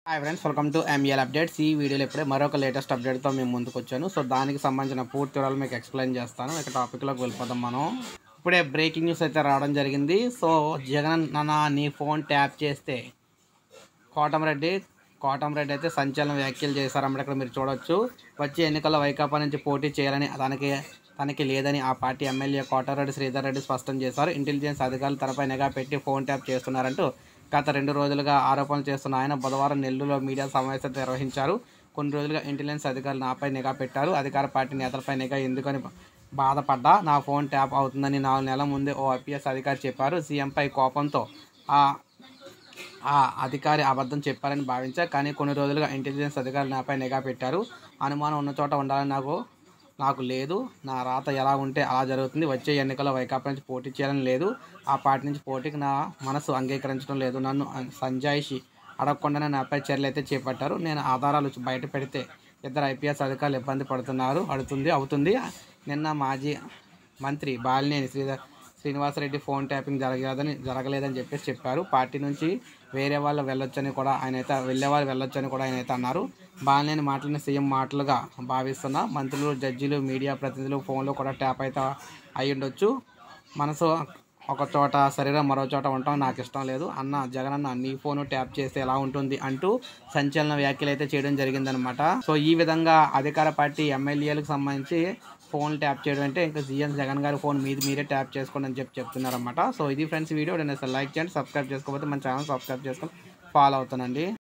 hi friends welcome to ML updates ఈ వీడియోలో ఇప్పుడే మరొక లేటెస్ట్ అప్డేట్తో మేము ముందుకు వచ్చాను సో దానికి సంబంధించిన పూర్తి వివరాలు మీకు ఎక్స్ప్లెయిన్ చేస్తాను ఇక టాపిక్లోకి వెళ్ళిపోదాం మనం ఇప్పుడే బ్రేకింగ్ న్యూస్ అయితే రావడం జరిగింది సో జగన్ నాన్న నీ ఫోన్ ట్యాప్ చేస్తే కోటంరెడ్డి కోటంరెడ్డి అయితే సంచలన వ్యాఖ్యలు చేశారన్నమాట ఇక్కడ మీరు చూడొచ్చు వచ్చే ఎన్నికల్లో వైకాపా నుంచి పోటీ చేయాలని తనకి తనకి లేదని ఆ పార్టీ ఎమ్మెల్యే కోటారెడ్డి శ్రీధర్ రెడ్డి స్పష్టం చేశారు ఇంటెలిజెన్స్ అధికారులు తనపై నిఘా పెట్టి ఫోన్ ట్యాప్ చేస్తున్నారంటూ గత రెండు రోజులుగా ఆరోపణలు చేస్తున్న ఆయన బుధవారం నెల్లూరులో మీడియా సమావేశం నిర్వహించారు కొన్ని రోజులుగా ఇంటెలిజెన్స్ అధికారులు నాపై నిఘా పెట్టారు అధికార పార్టీ నేతలపై నిఘా ఎందుకని బాధపడ్డా నా ఫోన్ ట్యాప్ అవుతుందని నాలుగు నెలల ముందే ఓ ఐపీఎస్ అధికారి చెప్పారు సీఎంపై కోపంతో ఆ ఆ అధికారి అబద్ధం చెప్పారని భావించా కానీ కొన్ని రోజులుగా ఇంటెలిజెన్స్ అధికారులు నాపై నిఘా పెట్టారు అనుమానం ఉన్న చోట ఉండాలని నాకు నాకు లేదు నా రాత ఎలా ఉంటే అలా జరుగుతుంది వచ్చే ఎన్నికల్లో వైకాపా నుంచి పోటీ చేయాలని లేదు ఆ పార్టీ నుంచి పోటీకి నా మనసు అంగీకరించడం లేదు నన్ను సంజాయిషి అడగకుండానే నాపై చర్యలు అయితే చేపట్టారు నేను ఆధారాలు బయట పెడితే ఇద్దరు ఐపీఎస్ అధికారులు ఇబ్బంది పడుతున్నారు అడుగుతుంది అవుతుంది నిన్న మాజీ మంత్రి బాలినేని శ్రీధర్ శ్రీనివాసరెడ్డి ఫోన్ ట్యాపింగ్ జరగలేదని జరగలేదని చెప్పేసి చెప్పారు పార్టీ నుంచి వేరే వాళ్ళు వెళ్ళొచ్చని కూడా ఆయన అయితే వెళ్ళే వాళ్ళు వెళ్ళొచ్చని కూడా ఆయన అయితే అన్నారు బాలినేని మాటలని సీఎం మాటలుగా భావిస్తున్న మంత్రులు జడ్జీలు మీడియా ప్రతినిధులు ఫోన్లో కూడా ట్యాప్ అయితే అయి ఉండొచ్చు మనసు ఒక చోట శరీరం మరో చోట ఉండటం నాకు ఇష్టం లేదు అన్న జగన్ అన్న నీ ఫోన్ ట్యాప్ చేస్తే ఎలా ఉంటుంది అంటూ సంచలన వ్యాఖ్యలు అయితే చేయడం జరిగిందనమాట సో ఈ విధంగా అధికార పార్టీ ఎమ్మెల్యేలకు సంబంధించి ఫోన్ ట్యాప్ చేయడం అంటే ఇంకా సీఎం జగన్ గారి ఫోన్ మీది మీరే ట్యాప్ చేసుకోండి అని చెప్పి చెప్తున్నారన్నమాట సో ఇది ఫ్రెండ్స్ వీడియో నేను లైక్ చేయండి సబ్స్క్రైబ్ చేసుకోకపోతే మన ఛానల్ సబ్స్క్రైబ్ చేసుకొని ఫాలో అవుతానండి